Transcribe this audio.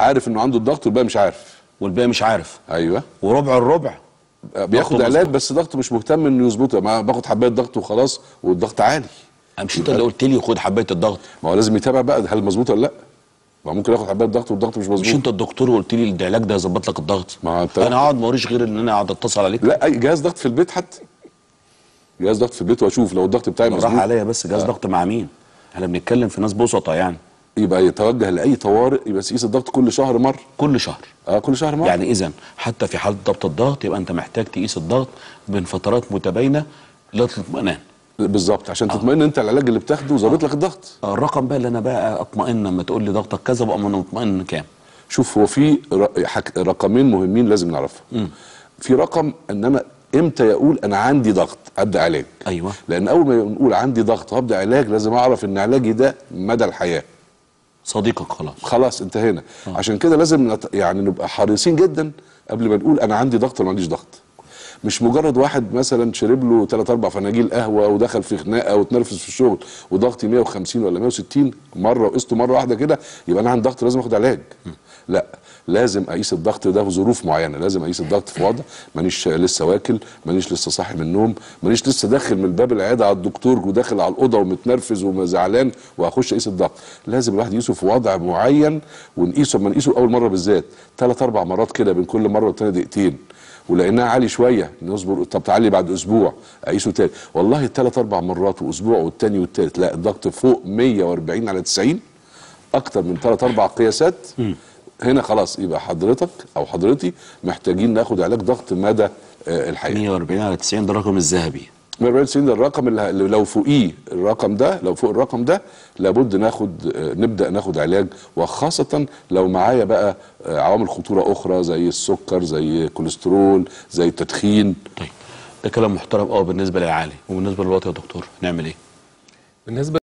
عارف انه عنده الضغط والباقي مش عارف والباقي مش عارف ايوه وربع الربع بياخد ضغطه علاج مظبوط. بس ضغطه مش مهتم انه يظبطه ما باخد حبايه ضغط وخلاص والضغط عالي مش انت اللي قلت لي خد حبايه الضغط ما هو لازم يتابع بقى هل مظبوط ولا لا ما ممكن ياخد حبايه ضغط والضغط مش مش مظبوط انت الدكتور وقلت لي العلاج ده هيظبط لك الضغط ما أنت- انا اقعد موريش غير ان انا اقعد اتصل عليك لا اي جهاز ضغط في البيت حتى جهاز ضغط في البيت واشوف لو الضغط بتاعي راح مظبوط عليا بس جهاز ضغط مع مين احنا بنتكلم في ناس بسطة يعني يبقى يتوجه لاي طوارئ يبقى يقيس الضغط كل شهر مره كل شهر اه كل شهر مره يعني اذا حتى في حاله ضبط الضغط يبقى انت محتاج تقيس الضغط بين فترات متباينه للاطمئنان بالظبط عشان تطمئن انت العلاج اللي بتاخده ظابط لك الضغط الرقم بقى اللي انا بقى اطمئن لما تقول لي ضغطك كذا بقى انا مطمئن كام شوف هو في ر- حك... رقمين مهمين لازم نعرفهم في رقم ان انا امتى يقول انا عندي ضغط ابدا علاج ايوه لان اول ما نقول عندي ضغط وابدا علاج لازم اعرف ان علاجي ده مدى الحياه صديقك خلاص خلاص انتهينا عشان كده لازم نت... يعني نبقى حريصين جدا قبل ما نقول انا عندي ضغط ولا ما عنديش ضغط مش مجرد واحد مثلا شرب له 3 4 فناجيل قهوه ودخل في خناقه واتنرفز في الشغل وضغطي 150 ولا 160 مره وقسته مره واحده كده يبقى انا عندي ضغط لازم اخد علاج لا لازم اقيس الضغط ده في ظروف معينه لازم اقيس الضغط في وضع مانيش لسه واكل مانيش لسه صاحي من النوم مانيش لسه داخل من باب العياده على الدكتور وداخل على الاوضه ومتنرفز وزعلان واخش اقيس الضغط لازم الواحد يقيسه في وضع معين ونقيسه اما نقيسه اول مره بالذات ثلاث اربع مرات كده بين كل مره والتانيه دقيقتين ولقيناها عالي شويه نصبر طب تعالي بعد اسبوع اقيسه تاني والله الثلاث اربع مرات واسبوع والتاني والتالت لا الضغط فوق 140 على 90 اكتر من ثلاث اربع قياسات هنا خلاص يبقى حضرتك او حضرتي محتاجين ناخد علاج ضغط مدى آه، الحياه 140 على 90 ده الرقم الذهبي 140 سنين ده الرقم اللي اللي لو فوقيه الرقم ده لو فوق الرقم ده لابد ناخد آه، نبدا ناخد علاج وخاصه لو معايا بقى آه، عوامل خطوره اخرى زي السكر زي الكوليسترول زي التدخين طيب ده كلام محترم قوي بالنسبه للعالي وبالنسبه للوقت يا دكتور نعمل ايه بالنسبه